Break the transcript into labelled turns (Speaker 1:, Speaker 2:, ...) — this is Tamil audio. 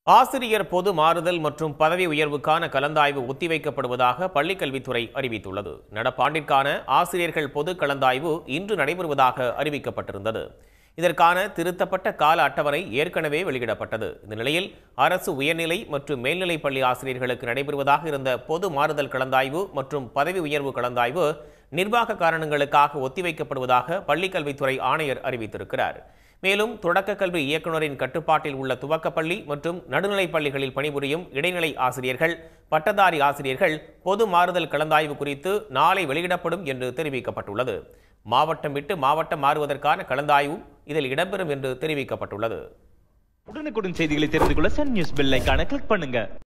Speaker 1: ஆசிரியர் பொது மாறுதல் மற்றும் பதவி உயர்வுக்கான கலந்தாய்வு ஒத்திவைக்கப்படுவதாக பள்ளிக்கல்வித்துறை அறிவித்துள்ளது நடப்பாண்டிற்கான ஆசிரியர்கள் பொது கலந்தாய்வு இன்று நடைபெறுவதாக அறிவிக்கப்பட்டிருந்தது இதற்கான திருத்தப்பட்ட கால அட்டவணை ஏற்கனவே வெளியிடப்பட்டது இந்த நிலையில் அரசு உயர்நிலை மற்றும் மேல்நிலைப் பள்ளி ஆசிரியர்களுக்கு நடைபெறுவதாக இருந்த பொது மாறுதல் கலந்தாய்வு மற்றும் பதவி உயர்வு கலந்தாய்வு நிர்வாக காரணங்களுக்காக ஒத்திவைக்கப்படுவதாக பள்ளிக்கல்வித்துறை ஆணையர் அறிவித்திருக்கிறார் மேலும் தொடக்க கல்வி இயக்குநரின் கட்டுப்பாட்டில் உள்ள துவக்கப்பள்ளி மற்றும் நடுநிலைப் பள்ளிகளில் பணிபுரியும் இடைநிலை ஆசிரியர்கள் பட்டதாரி ஆசிரியர்கள் பொது மாறுதல் கலந்தாய்வு குறித்து நாளை வெளியிடப்படும் என்று தெரிவிக்கப்பட்டுள்ளது மாவட்டம் விட்டு மாவட்டம் மாறுவதற்கான கலந்தாய்வும் இதில் இடம்பெறும் என்று தெரிவிக்கப்பட்டுள்ளது
Speaker 2: உடனுக்குடன் செய்திகளை தெரிந்து கொள்ள சன் நியூஸ் பெல் ஐகானை கிளிக் பண்ணுங்க